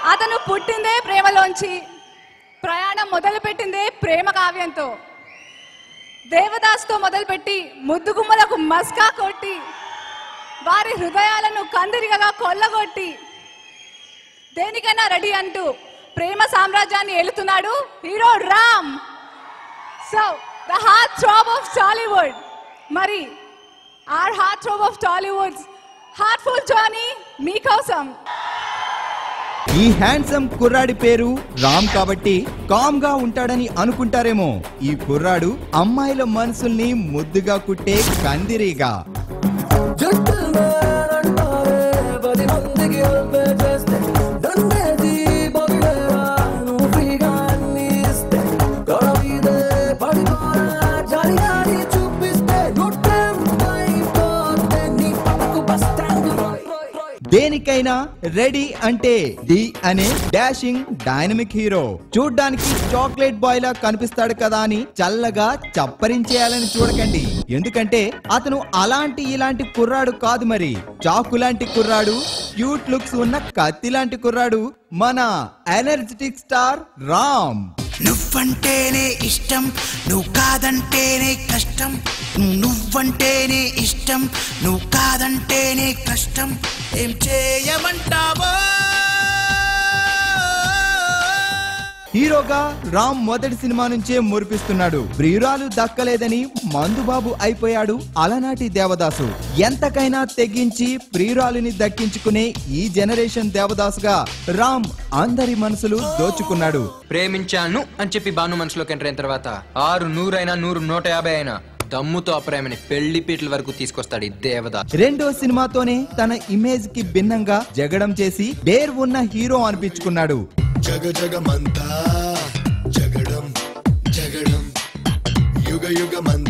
అతను పుట్టిందే ప్రేమలోంచి ప్రయాణం మొదలుపెట్టిందే ప్రేమ కావ్యంతో దేవదాస్తో మొదలుపెట్టి ముద్దుగుమ్మలకు మస్కా కొట్టి వారి హృదయాలను కందిరిగగా కొల్లగొట్టి దేనికైనా రెడీ అంటూ ప్రేమ సామ్రాజ్యాన్ని ఏలుతున్నాడు hero Ram so the heartthrob of Tollywood మరి our heartthrob of Tollywood heartful journey మీకోసం ఈ హ్యాండ్సమ్ కుర్రాడి పేరు రామ్ కాబట్టి కామ్ గా ఉంటాడని అనుకుంటారేమో ఈ కుర్రాడు అమ్మాయిల మనసుల్ని ముద్దుగా కుట్టే కందిరీగా జట్టులేనంటారే పది మందికి హెల్ప్ చేస్తే దండేది బొగిలేరా నువ్వు ఫ్రీగా అన్ని ఇస్తే గొడవ మీదే పడిపోరా జారి జారి చూపిస్తే నుట్టెంపైపోతే నీ పక్కకు బస్ స్టాండ్ రోయ్ రోయ్ దేనికైనా రెడీ అంటే డి అనే డాషింగ్ డైనమిక్ హీరో చూడ్డానికి చాక్లెట్ బాయ్ లా కనిపిస్తాడు కదా అని చల్లగా చప్పరించేయాలని చూడకండి ఎందుకంటే అతను అలాంటి ఇలాంటి కుర్రాడు కాదు మరి చాకు లాంటి కుర్రాడు క్యూట్ లుక్స్ ఉన్న కత్తి లాంటి కుర్రాడు మన ఎనర్జెటిక్ స్టార్ రామ్ నువ్వంటేనే ఇష్టం నువ్వు కాదంటేనే కష్టం నువ్వంటేనే ఇష్టం నువ్వు కాదంటేనే కష్టం ఏం చేయమంటావో హీరోగా రామ్ మొదటి సినిమా నుంచే మురిపిస్తున్నాడు ప్రియురాలు దక్కలేదని మందుబాబు అయిపోయాడు అలనాటి దేవదాసు ఎంతకైనా తెగించి ప్రియురాలిని దక్కించుకునే ఈ జనరేషన్ దేవదాసుగా రామ్ అందరి మనసులు దోచుకున్నాడు ప్రేమించాను అని చెప్పి భాను మనసులోకి ఎంటర్ అయిన తర్వాత ఆరు నూరైనా నూరు నూట యాభై అయినా దమ్ముతో ఆ ప్రేమని పెళ్లి పీటల వరకు తీసుకొస్తాడు ఈ దేవదాస్ రెండో సినిమాతోనే తన ఇమేజ్ కి భిన్నంగా జగడం చేసి డేర్ ఉన్న హీరో అనిపించుకున్నాడు జగ జగమంతా జగడం జగడం యుగ యుగమంతా